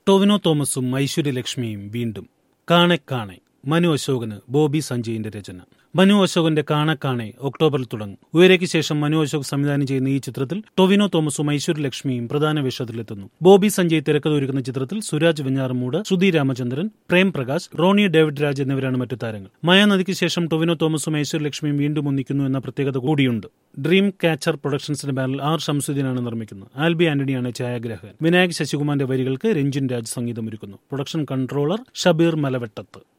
ടൊവിനോ തോമസും ഐശ്വര്യലക്ഷ്മിയും വീണ്ടും കാണെ കാണെ മനു അശോകന് ബോബി സഞ്ജയിന്റെ രചന മനു അശോകന്റെ കാണെ കാണെ ഒക്ടോബറിൽ തുടങ്ങും ഉയരയ്ക്ക് ശേഷം മനു അശോക് സംവിധാനം ചെയ്യുന്ന ഈ ചിത്രത്തിൽ ടൊവിനോ തോമസും ഐശ്വര്യലക്ഷ്മിയും പ്രധാന വേഷത്തിലെത്തുന്നു ബോബി സഞ്ജയ് തിരക്കഥൊരുക്കുന്ന ചിത്രത്തിൽ സുരാജ് വെഞ്ഞാറമൂട് സുധി രാമചന്ദ്രൻ പ്രേം പ്രകാശ് റോണി ഡേവിഡ് രാജ് എന്നിവരാണ് മറ്റു താരങ്ങൾ മായാനദിക്ക് ശേഷം ടൊവിനോ തോമസും ഐശ്വര്യലക്ഷ്മിയും വീണ്ടും ഒന്നിക്കുന്നു എന്ന പ്രത്യേകത കൂടിയുണ്ട് ഡ്രീം കാച്ചർ പ്രൊഡക്ഷൻസിന്റെ ബാനറിൽ ആർ ഷംസുദ്ദീനാണ് നിർമ്മിക്കുന്നത് ആൽബി ആന്റണിയാണ് ഛായാഗ്രാഹകൻ വിനായക് ശശികുമാറിന്റെ വരികൾക്ക് രഞ്ജിൻ രാജ് സംഗീതമൊരുക്കുന്നു പ്രൊഡക്ഷൻ കൺട്രോളർ ഷബീർ മലവെട്ടത്ത്